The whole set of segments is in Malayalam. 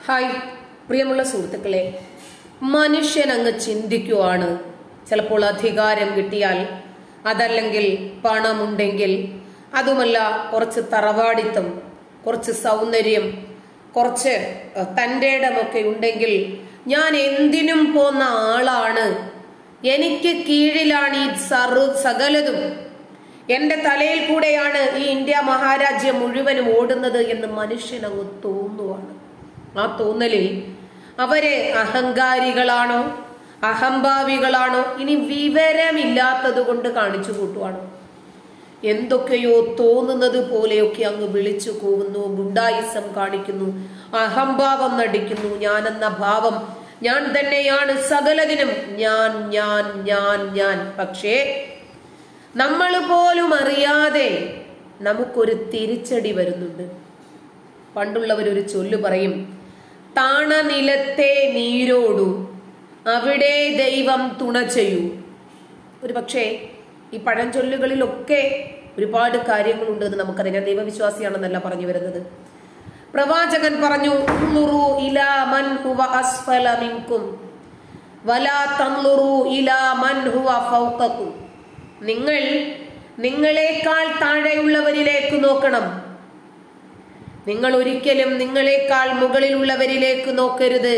ഹായ് പ്രിയമുള്ള സുഹൃത്തുക്കളെ മനുഷ്യൻ അങ്ങ് ചിന്തിക്കുവാണ് ചിലപ്പോൾ അധികാരം കിട്ടിയാൽ അതല്ലെങ്കിൽ പണമുണ്ടെങ്കിൽ അതുമല്ല കുറച്ച് തറവാടിത്തം കുറച്ച് സൗന്ദര്യം കുറച്ച് അഹ്, തന്റെ ഇടമൊക്കെ ഉണ്ടെങ്കിൽ ഞാൻ എന്തിനും പോന്ന ആളാണ് എനിക്ക് കീഴിലാണ് ഈ സർവ സകലതും എന്റെ തലയിൽ കൂടെയാണ് ഈ ഇന്ത്യ മഹാരാജ്യം മുഴുവനും ഓടുന്നത് എന്ന് മനുഷ്യൻ അങ്ങ് തോന്നുവാണ് ആ തോന്നലിൽ അവരെ അഹങ്കാരികളാണോ അഹംഭാവികളാണോ ഇനി വിവരമില്ലാത്തത് കൊണ്ട് കാണിച്ചു കൂട്ടുവാണോ എന്തൊക്കെയോ തോന്നുന്നത് പോലെയൊക്കെ അങ്ങ് വിളിച്ചു കൂവുന്നു ഗുണ്ടായിസം കാണിക്കുന്നു അഹംഭാവം നടിക്കുന്നു ഞാനെന്ന ഭാവം ഞാൻ തന്നെയാണ് സകലതിനും ഞാൻ ഞാൻ ഞാൻ ഞാൻ പക്ഷേ നമ്മൾ പോലും അറിയാതെ നമുക്കൊരു തിരിച്ചടി വരുന്നുണ്ട് പണ്ടുള്ളവരൊരു ചൊല്ലു പറയും താണ നിലത്തെ നീരോടു അവിടെ ദൈവം തുണ ചെയ്യൂ ഒരു പക്ഷേ ഈ പഴഞ്ചൊല്ലുകളിലൊക്കെ ഒരുപാട് കാര്യങ്ങളുണ്ട് എന്ന് നമുക്കറിയാം ഞാൻ ദൈവവിശ്വാസിയാണെന്നല്ല പറഞ്ഞു വരുന്നത് പ്രവാചകൻ പറഞ്ഞു "ഉൻളുറു ഇലാ മൻ ഹുവ അസ്ഫല മിൻകും വലാ തൻളുറു ഇലാ മൻ ഹുവ ഫൗഖക്കും നിങ്ങൾ നിങ്ങളെക്കാൾ താഴെയുള്ളവരിലേക്ക് നോക്കണം നിങ്ങൾ ഒരിക്കലും നിങ്ങളെക്കാൾ മുകളിലുള്ളവരിലേക്ക് നോക്കരുത്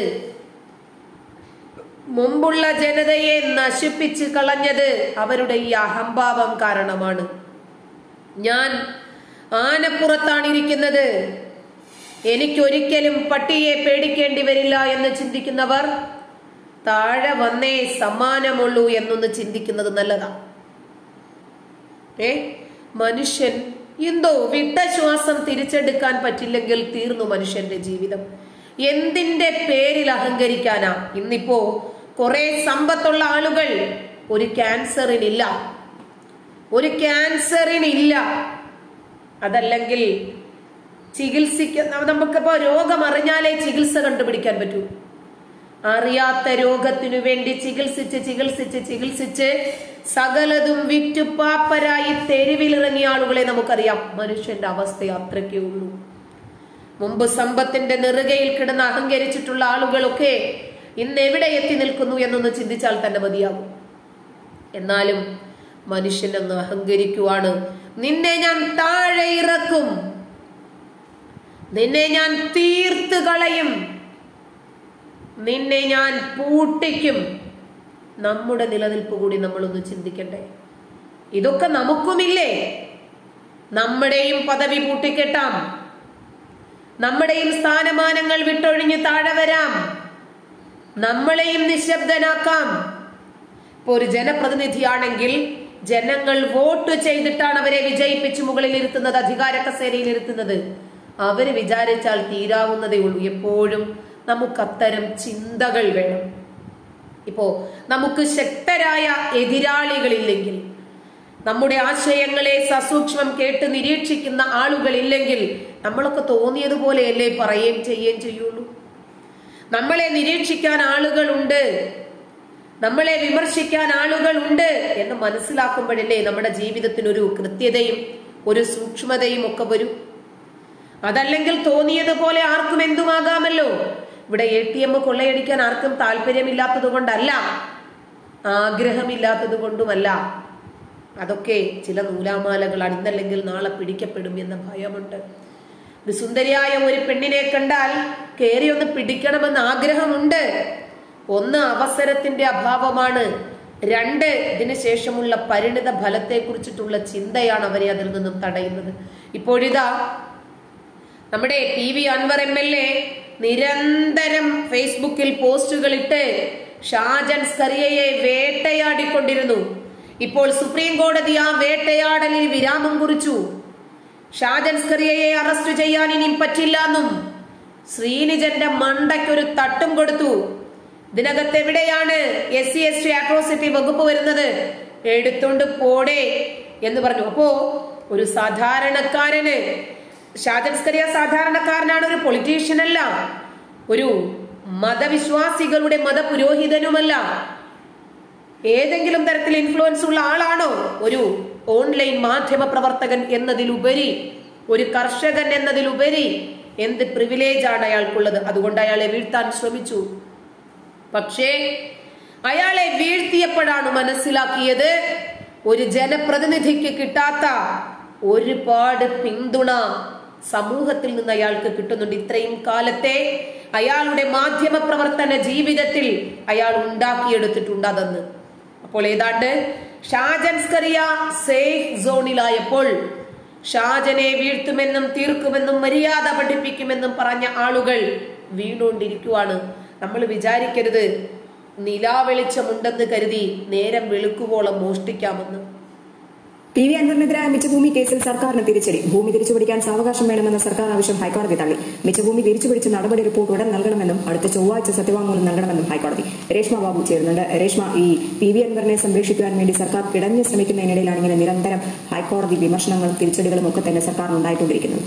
മുമ്പുള്ള ജനതയെ നശിപ്പിച്ച് കളഞ്ഞത് അവരുടെ ഈ അഹംഭാവം കാരണമാണ് ഞാൻ ആനപ്പുറത്താണ് ഇരിക്കുന്നത് എനിക്കൊരിക്കലും പട്ടിയെ പേടിക്കേണ്ടി വരില്ല എന്ന് ചിന്തിക്കുന്നവർ താഴെ വന്നേ സമ്മാനമുള്ളൂ എന്നൊന്ന് ചിന്തിക്കുന്നത് നല്ലതാ ഏ മനുഷ്യൻ എന്തോ വിട്ട ശ്വാസം തിരിച്ചെടുക്കാൻ പറ്റില്ലെങ്കിൽ തീർന്നു മനുഷ്യന്റെ ജീവിതം എന്തിന്റെ പേരിൽ അഹങ്കരിക്കാനാ ഇന്നിപ്പോ കുറെ സമ്പത്തുള്ള ആളുകൾ ഒരു ക്യാൻസറിനില്ല ഒരു ക്യാൻസറിനില്ല അതല്ലെങ്കിൽ ചികിത്സിക്ക നമുക്കിപ്പോ രോഗം അറിഞ്ഞാലേ ചികിത്സ കണ്ടുപിടിക്കാൻ പറ്റൂ അറിയാത്ത രോഗത്തിനു വേണ്ടി ചികിത്സിച്ച് ചികിത്സിച്ച് ചികിത്സിച്ച് സകലതും വിറ്റുപാപ്പരായി തെരുവിലിറങ്ങിയ ആളുകളെ നമുക്കറിയാം മനുഷ്യന്റെ അവസ്ഥ അത്രയ്ക്കേ ഉള്ളൂ മുമ്പ് സമ്പത്തിന്റെ നെറുകയിൽ കിടന്ന് അഹങ്കരിച്ചിട്ടുള്ള ആളുകളൊക്കെ ഇന്ന് എവിടെ എത്തി നിൽക്കുന്നു എന്നൊന്ന് ചിന്തിച്ചാൽ തന്നെ മതിയാകും എന്നാലും മനുഷ്യൻ അങ്ങ് അഹങ്കരിക്കുവാണ് നിന്നെ ഞാൻ താഴെ ഇറക്കും നിന്നെ ഞാൻ തീർത്ത് കളയും നിന്നെ ഞാൻ പൂട്ടിക്കും നമ്മുടെ നിലനിൽപ്പ് കൂടി നമ്മളൊന്ന് ചിന്തിക്കണ്ടേ ഇതൊക്കെ നമുക്കുമില്ലേ നമ്മുടെയും പദവി പൂട്ടിക്കെട്ടാം നമ്മുടെയും സ്ഥാനമാനങ്ങൾ വിട്ടൊഴിഞ്ഞ് താഴെ വരാം നമ്മളെയും നിശബ്ദനാക്കാം ഇപ്പൊ ഒരു ജനപ്രതിനിധിയാണെങ്കിൽ ജനങ്ങൾ വോട്ട് ചെയ്തിട്ടാണ് അവരെ വിജയിപ്പിച്ച് മുകളിൽ ഇരുത്തുന്നത് അധികാര കസേരയിൽ ഇരുത്തുന്നത് അവര് വിചാരിച്ചാൽ തീരാവുന്നതേ ഉള്ളൂ എപ്പോഴും നമുക്ക് അത്തരം ചിന്തകൾ വേണം ഇപ്പോ നമുക്ക് ശക്തരായ എതിരാളികളില്ലെങ്കിൽ നമ്മുടെ ആശയങ്ങളെ സസൂക്ഷ്മം കേട്ട് നിരീക്ഷിക്കുന്ന ആളുകളില്ലെങ്കിൽ നമ്മളൊക്കെ തോന്നിയതുപോലെയല്ലേ പറയുകയും ചെയ്യുകയും ചെയ്യുള്ളൂ നമ്മളെ നിരീക്ഷിക്കാൻ ആളുകളുണ്ട് നമ്മളെ വിമർശിക്കാൻ ആളുകളുണ്ട് എന്ന് മനസ്സിലാക്കുമ്പോഴല്ലേ നമ്മുടെ ജീവിതത്തിനൊരു കൃത്യതയും ഒരു സൂക്ഷ്മതയും ഒക്കെ വരും അതല്ലെങ്കിൽ തോന്നിയതുപോലെ ആർക്കും എന്തുമാകാമല്ലോ ഇവിടെ എ ടി എം കൊള്ളയടിക്കാൻ ആർക്കും താല്പര്യമില്ലാത്തത് കൊണ്ടല്ല ആഗ്രഹമില്ലാത്തത് കൊണ്ടുമല്ല അതൊക്കെ ചില നൂലാമാലകളാണ് ഇന്നല്ലെങ്കിൽ നാളെ പിടിക്കപ്പെടും എന്ന ഭയമുണ്ട് ഒരു സുന്ദരിയായ ഒരു പെണ്ണിനെ കണ്ടാൽ കയറി ഒന്ന് പിടിക്കണമെന്ന് ആഗ്രഹമുണ്ട് ഒന്ന് അവസരത്തിന്റെ അഭാവമാണ് രണ്ട് ഇതിന് ശേഷമുള്ള പരിണിത ഫലത്തെ കുറിച്ചിട്ടുള്ള ചിന്തയാണ് അവരെ അതിൽ നിന്നും തടയുന്നത് ഇപ്പോഴിതാ നമ്മുടെ P V Anvar M L A നിരന്തരം ഫേസ്ബുക്കിൽ പോസ്റ്റുകൾ ഇട്ട് ഷാജൻ സ്കറിയയെ വേട്ടയാടിക്കൊണ്ടിരുന്നു ഇപ്പോൾ സുപ്രീം കോടതി ആ വേട്ടയാടലിൽ വിരാമം കുറിച്ചു ഷാജൻ സ്കറിയയെ അറസ്റ്റ് ചെയ്യാൻ ഇനിയും പറ്റില്ല എന്നും ശ്രീനിജന്റെ മണ്ടയ്ക്കൊരു തട്ടും കൊടുത്തു ഇതിനകത്ത് എവിടെയാണ് S C S T atrocity വകുപ്പ് വരുന്നത് എടുത്തോണ്ട് പോടേ എന്ന് പറഞ്ഞു അപ്പോ ഒരു സാധാരണക്കാരന് ഷാജൻ സ്കറിയ സാധാരണക്കാരനാണ് ഒരു പൊളിറ്റീഷ്യൻ അല്ല ഒരു മതവിശ്വാസികളുടെ മതപുരോഹിതനുമല്ല ഏതെങ്കിലും തരത്തിൽ ഇൻഫ്ലുവൻസ് ഉള്ള ആളാണോ ഒരു ഓൺലൈൻ മാധ്യമ പ്രവർത്തകൻ എന്നതിലുപരി ഒരു കർഷകൻ എന്നതിലുപരി എന്ത് പ്രിവിലേജ് ആണ് അയാൾക്കുള്ളത് അതുകൊണ്ട് അയാളെ വീഴ്ത്താൻ ശ്രമിച്ചു പക്ഷേ അയാളെ വീഴ്ത്തിയപ്പോഴാണ് മനസ്സിലാക്കിയത് ഒരു ജനപ്രതിനിധിക്ക് കിട്ടാത്ത ഒരുപാട് പിന്തുണ സമൂഹത്തിൽ നിന്ന് അയാൾക്ക് കിട്ടുന്നുണ്ട് ഇത്രയും കാലത്തെ അയാളുടെ മാധ്യമ പ്രവർത്തന ജീവിതത്തിൽ അയാൾ ഉണ്ടാക്കിയെടുത്തിട്ടുണ്ട് അതെന്ന് അപ്പോൾ ഏതാണ്ട് ഷാജൻസ്കറിയ സേഫ് സോണിലായപ്പോൾ ഷാജനെ വീഴ്ത്തുമെന്നും തീർക്കുമെന്നും മര്യാദ പഠിപ്പിക്കുമെന്നും പറഞ്ഞ ആളുകൾ വീണുകൊണ്ടിരിക്കുവാണ് നമ്മൾ വിചാരിക്കരുത് നിലാവെളിച്ചമുണ്ടെന്ന് കരുതി നേരം വെളുക്കുവോളം മോഷ്ടിക്കാമെന്ന് പി വി അൻവറിനെതിരായ മിച്ചഭൂമി കേസിൽ സർക്കാരിന് തിരിച്ചടി ഭൂമി തിരിച്ചുപിടിക്കാൻ സാവകാശം വേണമെന്ന സർക്കാർ ആവശ്യം ഹൈക്കോടതി തള്ളി മിച്ചഭൂമി തിരിച്ചുപിടിച്ച് നടപടി റിപ്പോർട്ട് ഉടൻ നൽകണമെന്നും അടുത്ത ചൊവ്വാഴ്ച സത്യവാങ്മൂലം നൽകണമെന്നും ഹൈക്കോടതി രേഷ്മ ബാബു ചേരുന്നുണ്ട് രേഷ്മ ഈ പി വി അൻവറിനെ സംരക്ഷിക്കുവാൻ വേണ്ടി സർക്കാർ കിടഞ്ഞ് ശ്രമിക്കുന്നതിനിടയിലാണ് ഇങ്ങനെ നിരന്തരം ഹൈക്കോടതി വിമർശനങ്ങളും തിരിച്ചടികളും ഒക്കെ തന്നെ സർക്കാരിന് ഉണ്ടായിട്ടുകൊണ്ടിരിക്കുന്നത്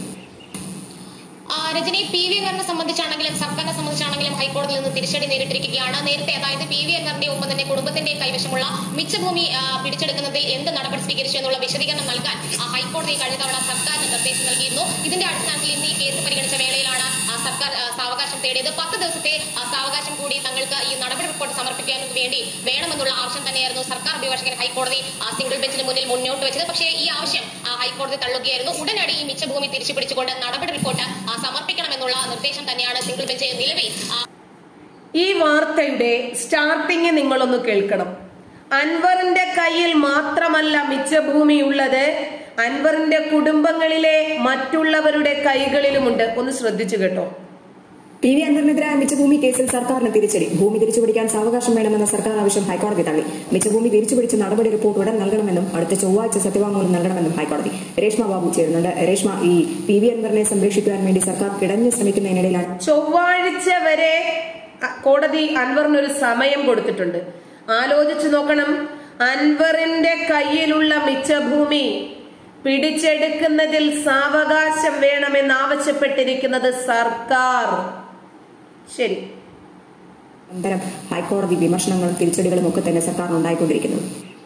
ആ, രജനി പി വി അൻവറിനെ സംബന്ധിച്ചാണെങ്കിലും സർക്കാരിനെ സംബന്ധിച്ചാണെങ്കിലും ഹൈക്കോടതിയിൽ നിന്ന് തിരിച്ചടി നേരിട്ടിരിക്കുകയാണ് നേരത്തെ അതായത് പി വി അൻവറിന്റെ ഒപ്പം തന്നെ കുടുംബത്തിന്റെ കൈവശമുള്ള മിച്ചഭൂമി ആ, പിടിച്ചെടുക്കുന്നതിൽ എന്ത് നടപടി സ്വീകരിച്ചു എന്നുള്ള വിശദീകരണം നൽകാൻ ആ, ഹൈക്കോടതി കഴിഞ്ഞ തവണ സർക്കാരിന് നിർദ്ദേശം നൽകിയിരുന്നു ഇതിന്റെ അടിസ്ഥാനത്തിൽ ഇന്ന് ഈ കേസ് പരിഗണിച്ച വേളയിലാണ് ആ, സർക്കാർ ആ, സാവകാശം തേടിയത് പത്ത് ദിവസത്തെ ആ, സാവകാശം കൂടി തങ്ങൾക്ക് ഈ നടപടി റിപ്പോർട്ട് സമർപ്പിക്കാൻ വേണ്ടി വേണമെന്നുള്ള ആവശ്യം തന്നെയായിരുന്നു സർക്കാർ അഭിഭാഷകൻ ഹൈക്കോടതി ആ, സിംഗിൾ ബെഞ്ചിന് മുന്നിൽ മുന്നോട്ട് വെച്ചത് പക്ഷേ ഈ ആവശ്യം ആ, ഹൈക്കോടതി തള്ളുകയായിരുന്നു ഉടനടി ഈ മിച്ചഭൂമി തിരിച്ചു പിടിച്ചുകൊണ്ട് നടപടി റിപ്പോർട്ട് ആ, സമർപ്പിക്കണമെന്നുള്ള നിർദ്ദേശം തന്നെയാണ് സിംഗിൾ ബെഞ്ച് നിലവിൽ ആ, ഈ വാർത്തയുടെ സ്റ്റാർട്ടിങ് നിങ്ങളൊന്ന് കേൾക്കണം അൻവറിന്റെ കയ്യിൽ മാത്രമല്ല മിച്ചഭൂമി ഉള്ളത് അൻവറിന്റെ കുടുംബങ്ങളിലെ മറ്റുള്ളവരുടെ കൈകളിലുമുണ്ട് ഒന്ന് ശ്രദ്ധിച്ചു കേട്ടോ പി വി അൻവറിനെതിരായ മിച്ചഭൂമി കേസിൽ സർക്കാരിന് തിരിച്ചടി ഭൂമി തിരിച്ചുപിടിക്കാൻ സാവകാശം വേണമെന്ന സർക്കാർ ആവശ്യം ഹൈക്കോടതി തള്ളി മിച്ചഭൂമി തിരിച്ചുപിടിച്ച് നടപടി റിപ്പോർട്ട് ഉടൻ നൽകണമെന്നും അടുത്ത ചൊവ്വാഴ്ച സത്യവാങ്മൂലം നൽകണമെന്നും ഹൈക്കോടതി രേഷ്മ ബാബു ചേരുന്നുണ്ട് രേഷ്മ ഈ പി വി അൻവറിനെ സംരക്ഷിക്കുവാൻ വേണ്ടി സർക്കാർ കിടഞ്ഞ് ശ്രമിക്കുന്നതിനിടയിലാണ് ചൊവ്വാഴ്ച വരെ അ- കോടതി അൻവറിനൊരു സമയം കൊടുത്തിട്ടുണ്ട് ആലോചിച്ചു നോക്കണം അൻവറിന്റെ കയ്യിലുള്ള മിച്ചഭൂമി പിടിച്ചെടുക്കുന്നതിൽ സാവകാശം വേണമെന്ന് ആവശ്യപ്പെട്ടിരിക്കുന്നത് സർക്കാർ ശരി നിരന്തരം ഹൈക്കോടതി വിമർശനങ്ങളും തിരിച്ചടികളും ഒക്കെ തന്നെ സർക്കാരിന് ഉണ്ടായിക്കൊണ്ടിരിക്കുന്നത്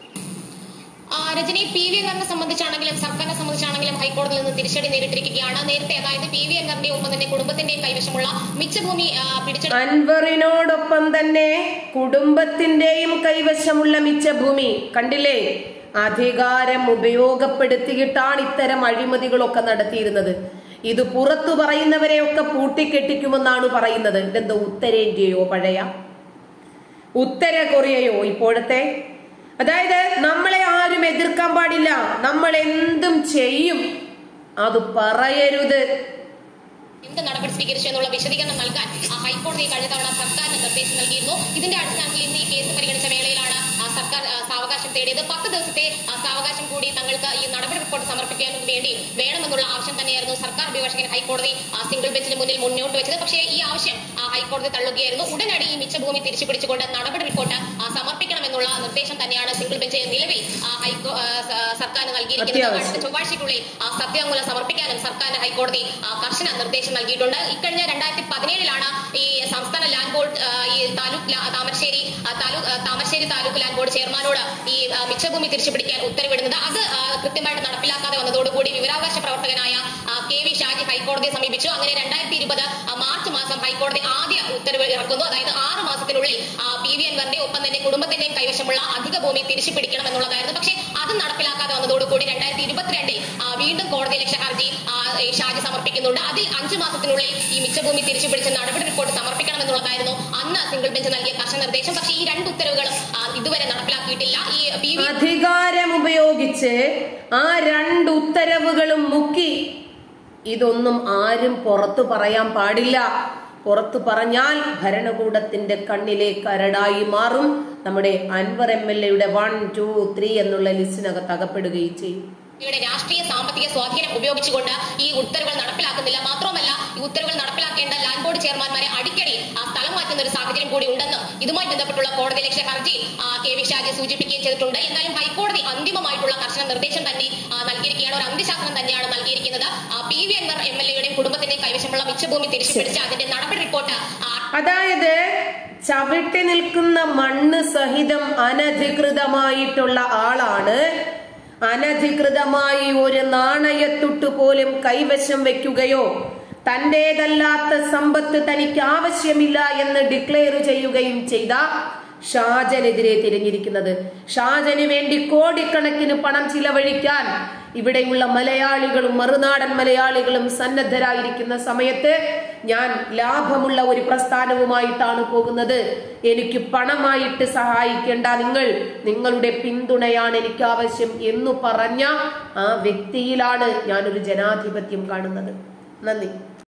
ആ, രജനി പി വി അൻവറിനെ സംബന്ധിച്ചാണെങ്കിലും സർക്കാരിനെ സംബന്ധിച്ചാണെങ്കിലും ഹൈക്കോടതിയിൽ നിന്ന് തിരിച്ചടി നേരിട്ടിരിക്കുകയാണ് നേരത്തെ അതായത് പി വി അൻവറിന്റെ ഒപ്പം തന്നെ കുടുംബത്തിന്റെ കൈവശമുള്ള മിച്ചഭൂമി ആ, പിടിച്ചെടു അൻവറിനോടൊപ്പം തന്നെ കുടുംബത്തിന്റെയും കൈവശമുള്ള മിച്ചഭൂമി കണ്ടില്ലേ അധികാരം ഉപയോഗപ്പെടുത്തിയിട്ടാണ് ഇത്തരം അഴിമതികളൊക്കെ നടത്തിയിരുന്നത് ഇത് പുറത്തു പറയുന്നവരെയൊക്കെ പൂട്ടിക്കെട്ടിക്കുമെന്നാണ് പറയുന്നത് ഇതെന്തോ ഉത്തരേന്ത്യയോ പഴയ ഉത്തര കൊറിയയോ ഇപ്പോഴത്തെ അതായത് നമ്മളെ ആരും എതിർക്കാൻ പാടില്ല നമ്മൾ എന്തും ചെയ്യും അത് പറയരുത് എന്ത് നടപടി സ്വീകരിച്ചു എന്നുള്ള വിശദീകരണം നൽകാൻ ആ, ഹൈക്കോടതി കഴിഞ്ഞ തവണ സർക്കാരിന് നിർദ്ദേശം നൽകിയിരുന്നു ഇതിന്റെ അടിസ്ഥാനത്തിൽ ഇന്ന് ഈ കേസ് പരിഗണിച്ച വേളയിലാണ് ആ, സർക്കാർ ആ, സാവകാശം തേടിയത് പത്ത് ദിവസത്തെ ആ, സാവകാശം കൂടി തങ്ങൾക്ക് ഈ നടപടി റിപ്പോർട്ട് സമർപ്പിക്കാൻ വേണ്ടി വേണമെന്നുള്ള ആവശ്യം തന്നെയായിരുന്നു സർക്കാർ അഭിഭാഷകൻ ഹൈക്കോടതി ആ, സിംഗിൾ ബെഞ്ചിന് മുന്നിൽ മുന്നോട്ട് വെച്ചത് പക്ഷേ ഈ ആവശ്യം ആ, ഹൈക്കോടതി തള്ളുകയായിരുന്നു ഉടനടി ഈ മിച്ചഭൂമി തിരിച്ചു പിടിച്ചുകൊണ്ട് നടപടി റിപ്പോർട്ട് ആ, സമർപ്പിക്കണമെന്നുള്ള നിർദ്ദേശം തന്നെയാണ് സിംഗിൾ ബെഞ്ച് നിലവിൽ ആ, ഹൈക്കോ ആ, സ- സർക്കാരിന് നൽകിയിരിക്കുന്നത് അത്യാവശ്യം. അടുത്ത ചൊവ്വാഴ്ചയ്ക്കുള്ളിൽ ആ, സത്യവാങ്മൂലം സമർപ്പിക്കാനും സർക്കാരിന് ഹൈക്കോടതി ആ, കർശന നിർദ്ദേശം നൽകിയിട്ടുണ്ട് ഇക്കഴിഞ്ഞ രണ്ടായിരത്തി പതിനേഴിലാണ് ഈ സംസ്ഥാന ലാൻഡ് ബോർഡ് ആ, ഈ താലൂക്ക് ലാ- താമരശ്ശേരി ആ, താലൂക്ക് ആ, താമരശ്ശേരി താലൂക്ക് ലാൻഡ് ബോർഡ് ചെയർമാനോട് ഈ ആ, മിച്ചഭൂമി തിരിച്ചുപിടിക്കാൻ ഉത്തരവിടുന്നത് അത് ആ, കൃത്യമായിട്ട് നടപ്പിലാക്കാതെ വന്നതോടുകൂടി വിവരാവകാശ പ്രവർത്തകനായ ആ, കെ വി ഷാജി ഹൈക്കോടതിയെ സമീപിച്ചു അങ്ങനെ രണ്ടായിരത്തി ഇരുപത് മാർച്ച് മാസം ഹൈക്കോടതി ആദ്യ ഉത്തരവ് ഇറക്കുന്നു അതായത് ആറ് മാസത്തിനുള്ളിൽ ആ, പി വി അൻവറിന്റെ ഒപ്പം തന്നെ കുടുംബത്തിന്റെയും കൈവശമുള്ള അധിക ഭൂമി തിരിച്ചു പിടിക്കണം എന്നുള്ളതായിരുന്നു പക്ഷേ അത് നടപ്പിലാക്കാതെ വന്നതോടുകൂടി രണ്ടായിരത്തി ഇരുപത്തിരണ്ടിൽ ആ, വീണ്ടും കോടതി ലക്ഷ്യ ഹർജി ആ, ഈ ഷാജി സമർപ്പിക്കുന്നുണ്ട് അതിൽ അഞ്ചു മാസത്തിനുള്ളിൽ ഈ മിച്ചഭൂമി തിരിച്ചു പിടിച്ച് നടപടി റിപ്പോർട്ട് സമർപ്പിക്കണം എന്നുള്ളതായിരുന്നു അന്ന് സിംഗിൾ ബെഞ്ച് നൽകിയ കർശന നിർദ്ദേശം പക്ഷേ ഈ രണ്ട് ഉത്തരവുകളും ആ, ഇതുവരെ നടപ്പിലാക്കിയിട്ടില്ല ഈ പി വി അധികാരം ഉപയോഗിച്ച് ആ രണ്ട് ഉത്തരവുകളും മുക്കി ഇതൊന്നും ആരും പുറത്തു പറയാൻ പാടില്ല പുറത്തു പറഞ്ഞാൽ ഭരണകൂടത്തിന്റെ കണ്ണിലെ കരടായി മാറും നമ്മുടെ അൻവർ എം എൽ എയുടെ വൺ ടു ത്രീ എന്നുള്ള ലിസ്റ്റിനകത്ത് അകപ്പെടുകയും ചെയ്യും യുടെ രാഷ്ട്രീയ സാമ്പത്തിക സ്വാധീനം ഉപയോഗിച്ചുകൊണ്ട് ഈ ഉത്തരവുകൾ നടപ്പിലാക്കുന്നില്ല മാത്രമല്ല ഈ ഉത്തരവുകൾ നടപ്പിലാക്കേണ്ട ലാൻഡ് ബോർഡ് ചെയർമാൻമാരെ അടിക്കടി ആ സ്ഥലം മാറ്റുന്ന ഒരു സാഹചര്യം കൂടി ഉണ്ടെന്നും ഇതുമായി ബന്ധപ്പെട്ടുള്ള കോടതി ലക്ഷ്യ ഹർജി ആ, കെ വി ഷാജി സൂചിപ്പിക്കുകയും ചെയ്തിട്ടുണ്ട് എന്തായാലും ഹൈക്കോടതി അന്തിമമായിട്ടുള്ള കർശന നിർദ്ദേശം തന്നെ ആ, നൽകിയിരിക്കുകയാണ് ഒരു അന്ത്യശാസനം തന്നെയാണ് നൽകിയിരിക്കുന്നത് ആ, പി വി അൻവർ എം എൽ എയുടെയും കുടുംബത്തിന്റെയും കൈവശമുള്ള മിച്ചഭൂമി തിരിച്ചുപിടിച്ച് അതിന്റെ നടപടി റിപ്പോർട്ട് ആ, അതായത് ചവിട്ടി നിൽക്കുന്ന മണ്ണ് സഹിതം അനധികൃതമായിട്ടുള്ള ആളാണ് അനധികൃതമായി ഒരു നാണയത്തുട്ട് പോലും കൈവശം വെക്കുകയോ തന്റേതല്ലാത്ത സമ്പത്ത് തനിക്ക് ആവശ്യമില്ല എന്ന് ഡിക്ലെയർ ചെയ്യുകയും ചെയ്ത ഷാജനെതിരെ തിരിഞ്ഞിരിക്കുന്നത് ഷാജന് വേണ്ടി കോടിക്കണക്കിന് പണം ചിലവഴിക്കാൻ ഇവിടെയുള്ള മലയാളികളും മറുനാടൻ മലയാളികളും സന്നദ്ധരായിരിക്കുന്ന സമയത്ത് ഞാൻ ലാഭമുള്ള ഒരു പ്രസ്ഥാനവുമായിട്ടാണ് പോകുന്നത് എനിക്ക് പണമായിട്ട് സഹായിക്കേണ്ട നിങ്ങൾ നിങ്ങളുടെ പിന്തുണയാണ് എനിക്ക് ആവശ്യം എന്നു പറഞ്ഞ ആ വ്യക്തിയിലാണ് ഞാനൊരു ജനാധിപത്യം കാണുന്നത് നന്ദി